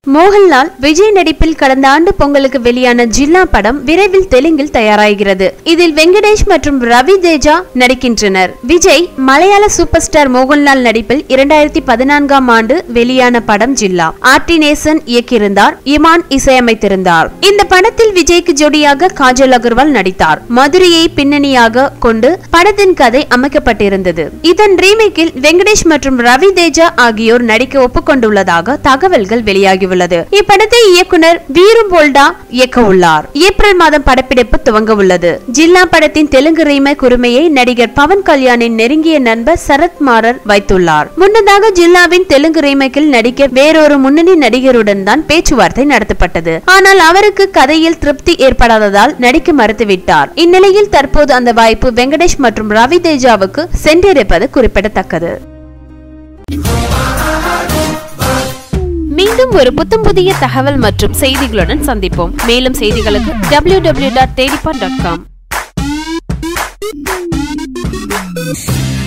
மோகன்லால் விஜய் நடிப்பில் கடந்த ஆண்டு பொங்கலுக்கு வெளியான ஜில்லா படம் விரைவில் தெலுங்கில் தயாராகிறது இதில் வெங்கடேஷ் மற்றும் ரவி தேஜா நடிக்கின்றனர் விஜய் மலையாள சூப்பர் ஸ்டார் மோகன்லால் நடிப்பில் இரண்டாயிரத்தி பதினான்காம் ஆண்டு வெளியான படம் ஜில்லா ஆர்டி நேசன் இயக்கியிருந்தார் இமான் இசையமைத்திருந்தார் இந்த படத்தில் விஜய்க்கு ஜோடியாக காஜல் அகர்வால் நடித்தார் மதுரையை பின்னணியாக கொண்டு படத்தின் கதை அமைக்கப்பட்டிருந்தது இதன் ரீமேக்கில் வெங்கடேஷ் மற்றும் ரவி தேஜா ஆகியோர் நடிக்க ஒப்புக்கொண்டுள்ளதாக தகவல்கள் வெளியாகியுள்ளது இப்படத்தை இயக்குனர் வீரு போல்டா இயக்க உள்ளார் ஏப்ரல் மாதம் படப்பிடிப்பு துவங்க உள்ளது ஜில்லா படத்தின் தெலுங்கு ரீமேக் உரிமையை நடிகர் பவன் கல்யாணின் நெருங்கிய நண்பர் சரத் மாரர் வைத்துள்ளார் முன்னதாக ஜில்லாவின் தெலுங்கு ரீமேக்கில் நடிக்க வேறொரு முன்னணி நடிகருடன் தான் பேச்சுவார்த்தை நடத்தப்பட்டது ஆனால் அவருக்கு கதையில் திருப்தி ஏற்படாததால் நடிக்க மறுத்துவிட்டார் இந்நிலையில் தற்போது அந்த வாய்ப்பு வெங்கடேஷ் மற்றும் ரவி தேஜாவுக்கு சென்றிருப்பது குறிப்பிடத்தக்கது மீண்டும் ஒரு புத்தம் புதிய தகவல் மற்றும் செய்திகளுடன் சந்திப்போம் மேலும் செய்திகளுக்கு W W dot Thedipaan dot com